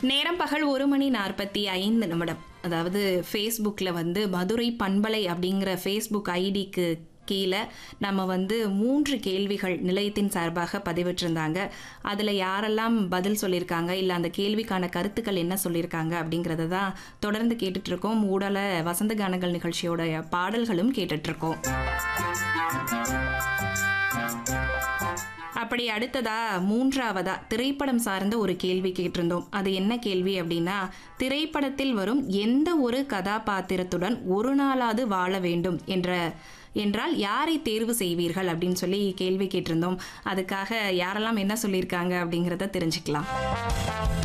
நேரம் பகல் ஒரு மணி நாற்பத்தி ஐந்து நிமிடம் அதாவது ஃபேஸ்புக்கில் வந்து மதுரை பண்பலை அப்படிங்கிற ஃபேஸ்புக் ஐடிக்கு கீழே நம்ம வந்து மூன்று கேள்விகள் நிலையத்தின் சார்பாக பதிவிட்டிருந்தாங்க அதில் யாரெல்லாம் பதில் சொல்லியிருக்காங்க இல்லை அந்த கேள்விக்கான கருத்துக்கள் என்ன சொல்லியிருக்காங்க அப்படிங்கிறத தான் தொடர்ந்து கேட்டுட்ருக்கோம் ஊடல வசந்த கானங்கள் நிகழ்ச்சியோட பாடல்களும் கேட்டுட்ருக்கோம் அப்படி அடுத்ததா மூன்றாவதா திரைப்படம் சார்ந்த ஒரு கேள்வி கேட்டிருந்தோம் அது என்ன கேள்வி அப்படின்னா திரைப்படத்தில் வரும் எந்த ஒரு கதாபாத்திரத்துடன் ஒரு நாளாவது வாழ வேண்டும் என்ற என்றால் யாரை தேர்வு செய்வீர்கள் அப்படின்னு சொல்லி கேள்வி கேட்டிருந்தோம் அதுக்காக யாரெல்லாம் என்ன சொல்லியிருக்காங்க அப்படிங்கிறத தெரிஞ்சுக்கலாம்